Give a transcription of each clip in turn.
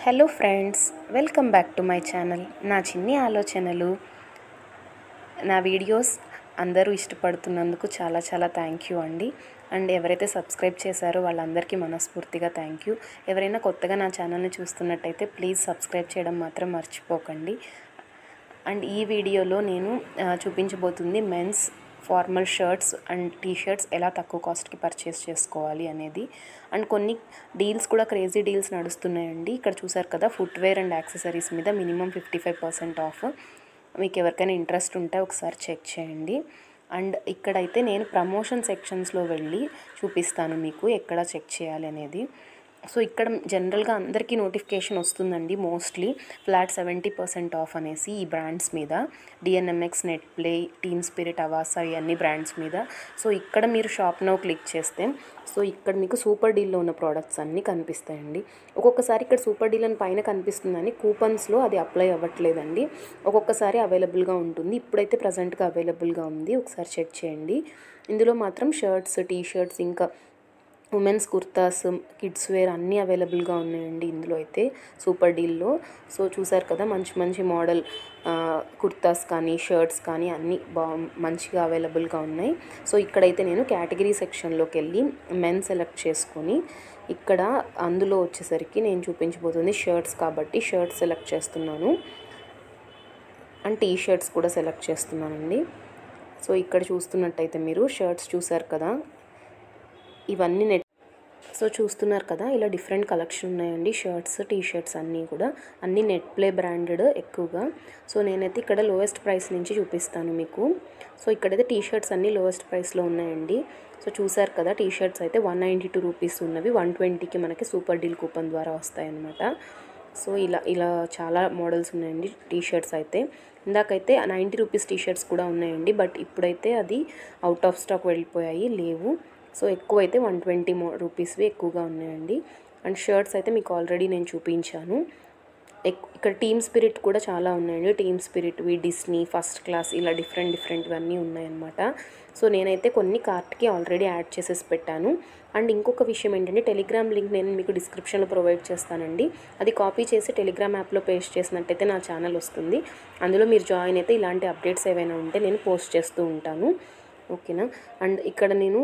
hello friends welcome back to my channel నా చిన్ని ఆలోచనలు నా వీడియోస్ అందరూ ఇష్టపడుతున్నందుకు చాలా చాలా థ్యాంక్ యూ అండి అండ్ ఎవరైతే సబ్స్క్రైబ్ చేశారో వాళ్ళందరికీ మనస్ఫూర్తిగా థ్యాంక్ యూ ఎవరైనా కొత్తగా నా ఛానల్ని చూస్తున్నట్టయితే ప్లీజ్ సబ్స్క్రైబ్ చేయడం మాత్రం మర్చిపోకండి అండ్ ఈ వీడియోలో నేను ఆ, చూపించబోతుంది men's formal shirts and T shirts ఎలా తక్కువ కాస్ట్కి పర్చేస్ చేసుకోవాలి అనేది అండ్ కొన్ని డీల్స్ కూడా క్రేజీ డీల్స్ నడుస్తున్నాయండి ఇక్కడ చూసారు కదా ఫుట్వేర్ అండ్ యాక్సెసరీస్ మీద minimum fifty five percent off మీకు ఎవరికైనా ఇంట్రెస్ట్ ఉంటే ఒకసారి చెక్ చేయండి అండ్ ఇక్కడైతే నేను ప్రమోషన్ సెక్షన్స్లో వెళ్ళి చూపిస్తాను మీకు ఎక్కడ చెక్ చేయాలి అనేది సో ఇక్కడ జనరల్గా అందరికీ నోటిఫికేషన్ వస్తుందండి mostly flat seventy percent off అనేసి ఈ బ్రాండ్స్ మీద DNMX Netplay team spirit Avaasa ఇవన్నీ బ్రాండ్స్ మీద సో ఇక్కడ మీరు షాప్ నౌ క్లిక్ చేస్తే సో ఇక్కడ మీకు సూపర్ డీల్లో ఉన్న ప్రోడక్ట్స్ అన్నీ కనిపిస్తాయండి ఒక్కొక్కసారి ఇక్కడ సూపర్ డీల్ అని పైన కనిపిస్తుందని కూపన్స్లో అది అప్లై అవ్వట్లేదండి ఒక్కొక్కసారి అవైలబుల్గా ఉంటుంది ఇప్పుడైతే ప్రజెంట్గా అవైలబుల్గా ఉంది ఒకసారి చెక్ చేయండి ఇందులో మాత్రం షర్ట్స్ టీ షర్ట్స్ ఇంకా ఉమెన్స్ కుర్తాస్ కిడ్స్ వేర్ అన్నీ అవైలబుల్గా ఉన్నాయండి ఇందులో అయితే సూపర్ డీల్లో సో చూసారు కదా మంచి మంచి మోడల్ కుర్తాస్ కానీ షర్ట్స్ కానీ అన్నీ బా మంచిగా అవైలబుల్గా ఉన్నాయి సో ఇక్కడైతే నేను కేటగిరీ సెక్షన్లోకి వెళ్ళి మెన్ సెలెక్ట్ చేసుకొని ఇక్కడ అందులో వచ్చేసరికి నేను చూపించబోతుంది షర్ట్స్ కాబట్టి షర్ట్స్ సెలెక్ట్ చేస్తున్నాను అండ్ టీ షర్ట్స్ కూడా సెలెక్ట్ చేస్తున్నానండి సో ఇక్కడ చూస్తున్నట్టయితే మీరు షర్ట్స్ చూసారు కదా ఇవన్నీ నెట్ సో చూస్తున్నారు కదా ఇలా డిఫరెంట్ కలెక్షన్ ఉన్నాయండి షర్ట్స్ టీ షర్ట్స్ అన్నీ కూడా అన్నీ నెట్ ప్లే బ్రాండెడ్ ఎక్కువగా సో నేనైతే ఇక్కడ లోయెస్ట్ ప్రైస్ నుంచి చూపిస్తాను మీకు సో ఇక్కడైతే టీ షర్ట్స్ అన్నీ లోయెస్ట్ ప్రైస్లో ఉన్నాయండి సో చూసారు కదా టీ షర్ట్స్ అయితే వన్ నైంటీ టూ రూపీస్ ఉన్నవి వన్ ట్వంటీకి మనకి సూపర్ డీల్ కూపన్ ద్వారా వస్తాయన్నమాట సో ఇలా ఇలా చాలా మోడల్స్ ఉన్నాయండి టీ షర్ట్స్ అయితే ఇందాకైతే నైంటీ రూపీస్ టీ షర్ట్స్ కూడా ఉన్నాయండి బట్ ఇప్పుడైతే అది అవుట్ ఆఫ్ స్టాక్ వెళ్ళిపోయాయి లేవు సో ఎక్కువ అయితే వన్ ట్వంటీ మో రూపీస్వి ఎక్కువగా ఉన్నాయండి అండ్ షర్ట్స్ అయితే మీకు ఆల్రెడీ నేను చూపించాను ఎక్- ఇక్కడ టీమ్ స్పిరిట్ కూడా చాలా ఉన్నాయండి టీమ్ స్పిరిట్వి డిస్నీ ఫస్ట్ క్లాస్ ఇలా డిఫరెంట్ డిఫరెంట్వి అన్నీ ఉన్నాయన్నమాట సో నేనైతే కొన్ని కార్ట్కి ఆల్రెడీ యాడ్ చేసేసి పెట్టాను అండ్ ఇంకొక విషయం ఏంటంటే టెలిగ్రామ్ లింక్ నేను మీకు డిస్క్రిప్షన్లో ప్రొవైడ్ చేస్తానండి అది కాపీ చేసి టెలిగ్రామ్ యాప్లో పేస్ట్ చేసినట్టయితే నా ఛానల్ వస్తుంది అందులో మీరు జాయిన్ అయితే ఇలాంటి అప్డేట్స్ ఏవైనా ఉంటే నేను పోస్ట్ చేస్తూ ఉంటాను ఓకేనా అండ్ ఇక్కడ నేను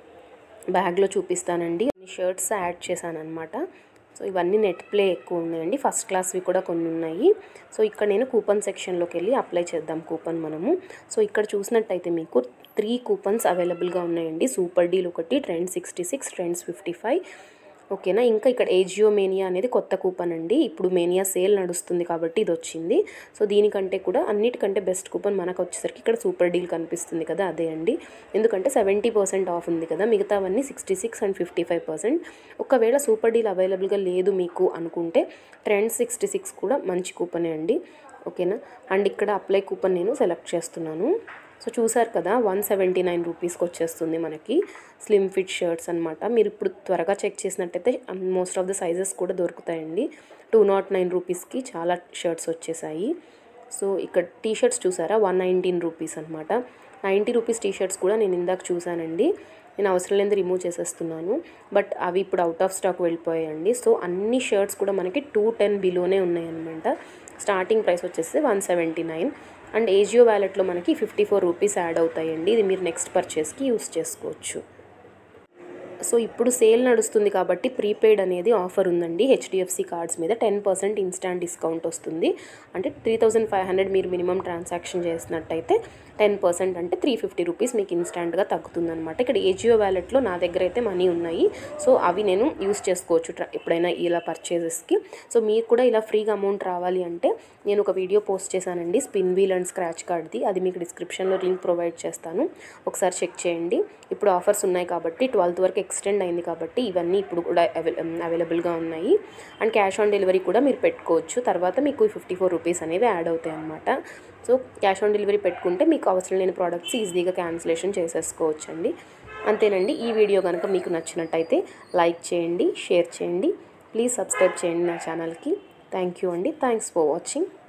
బ్యాగ్లో చూపిస్తానండి షర్ట్స్ యాడ్ చేశాను అనమాట సో ఇవన్నీ నెట్ ప్లే ఎక్కువ ఉన్నాయండి ఫస్ట్ క్లాస్వి కూడా కొన్ని ఉన్నాయి సో ఇక్కడ నేను కూపన్ సెక్షన్లోకి వెళ్ళి అప్లై చేద్దాం కూపన్ మనము సో ఇక్కడ చూసినట్టయితే మీకు త్రీ కూపన్స్ అవైలబుల్గా ఉన్నాయండి సూపర్ డీల్ ఒకటి trend sixty six trends fifty five ఓకేనా ఇంకా ఇక్కడ ఏజియో మేనియా అనేది కొత్త కూపన్ అండి ఇప్పుడు మేనియా సేల్ నడుస్తుంది కాబట్టి ఇది వచ్చింది సో దీనికంటే కూడా అన్నిటికంటే బెస్ట్ కూపన్ మనకు వచ్చేసరికి ఇక్కడ సూపర్ డీల్ కనిపిస్తుంది కదా అదే అండి ఎందుకంటే సెవెంటీ పర్సెంట్ ఆఫ్ ఉంది కదా మిగతావన్నీ sixty six and fifty five percent ఒకవేళ సూపర్ డీల్ అవైలబుల్గా లేదు మీకు అనుకుంటే ట్రెండ్ సిక్స్టీ సిక్స్ కూడా మంచి కూపనే అండి ఓకేనా అండ్ ఇక్కడ అప్లై కూపన్ నేను సెలెక్ట్ చేస్తున్నాను సో చూసారు కదా వన్ సెవెంటీ నైన్ రూపీస్కి వచ్చేస్తుంది మనకి స్లిమ్ ఫిట్ షర్ట్స్ అనమాట మీరు ఇప్పుడు త్వరగా చెక్ చేసినట్టయితే మోస్ట్ ఆఫ్ ద సైజెస్ కూడా దొరుకుతాయండి టూ నాట్ నైన్ రూపీస్కి చాలా షర్ట్స్ వచ్చేసాయి సో ఇక్కడ టీ షర్ట్స్ చూసారా వన్ నైన్టీన్ రూపీస్ అనమాట నైంటీ రూపీస్ టీ షర్ట్స్ కూడా నేను ఇందాక చూసానండి నేను అవసరం లేని రిమూవ్ చేసేస్తున్నాను బట్ అవి ఇప్పుడు అవుట్ ఆఫ్ స్టాక్ వెళ్ళిపోయాయండి సో అన్ని షర్ట్స్ కూడా మనకి టూ టెన్ బిలోనే ఉన్నాయన్నమాట స్టార్టింగ్ ప్రైస్ వచ్చేసి one seventy nine and AJIO వ్యాలెట్లో మనకి ఫిఫ్టీ ఫోర్ రూపీస్ యాడ్ అవుతాయండి ఇది మీరు నెక్స్ట్ పర్చేస్కి యూస్ చేసుకోవచ్చు సో ఇప్పుడు సేల్ నడుస్తుంది కాబట్టి ప్రీపెయిడ్ అనేది ఆఫర్ ఉందండి హెచ్డిఎఫ్సి కార్డ్స్ మీద టెన్ పర్సెంట్ ఇన్స్టాంట్ డిస్కౌంట్ వస్తుంది అంటే త్రీ థౌజండ్ ఫైవ్ హండ్రెడ్ మీరు మినిమం ట్రాన్సాక్షన్ చేసినట్టయితే టెన్ పర్సెంట్ అంటే త్రీ ఫిఫ్టీ రూపీస్ మీకు ఇన్స్టాంట్గా తగ్గుతుందన్నమాట ఇక్కడ ఏజియో వ్యాలెట్లో నా దగ్గర అయితే మనీ ఉన్నాయి సో అవి నేను యూస్ చేసుకోవచ్చు ట్ర- ఎప్పుడైనా ఇలా పర్చేజెస్కి సో మీరు కూడా ఇలా ఫ్రీగా అమౌంట్ రావాలి అంటే నేను ఒక వీడియో పోస్ట్ చేశానండి స్పిన్ వీల్ అండ్ స్క్రాచ్ కార్డ్ది అది మీకు డిస్క్రిప్షన్లో లింక్ ప్రొవైడ్ చేస్తాను ఒకసారి చెక్ చేయండి ఇప్పుడు ఆఫర్స్ ఉన్నాయి కాబట్టి ట్వెల్త్ వరకు ఎక్స్టెండ్ అయింది కాబట్టి ఇవన్నీ ఇప్పుడు కూడా అవైల అవైలబుల్గా ఉన్నాయి అండ్ క్యాష్ ఆన్ డెలివరీ కూడా మీరు పెట్టుకోవచ్చు తర్వాత మీకు ఫిఫ్టీ ఫోర్ రూపీస్ అనేవి యాడ్ అవుతాయి అన్నమాట సో క్యాష్ ఆన్ డెలివరీ పెట్టుకుంటే మీకు అవసరం లేని ప్రోడక్ట్స్ ఈజీగా క్యాన్సిలేషన్ చేసేసుకోవచ్చు అండి అంతేనండి ఈ వీడియో కనుక మీకు నచ్చినట్టయితే లైక్ చేయండి షేర్ చేయండి ప్లీజ్ సబ్స్క్రైబ్ చేయండి నా ఛానల్కి థ్యాంక్ యూ అండి థ్యాంక్స్ ఫర్ వాచింగ్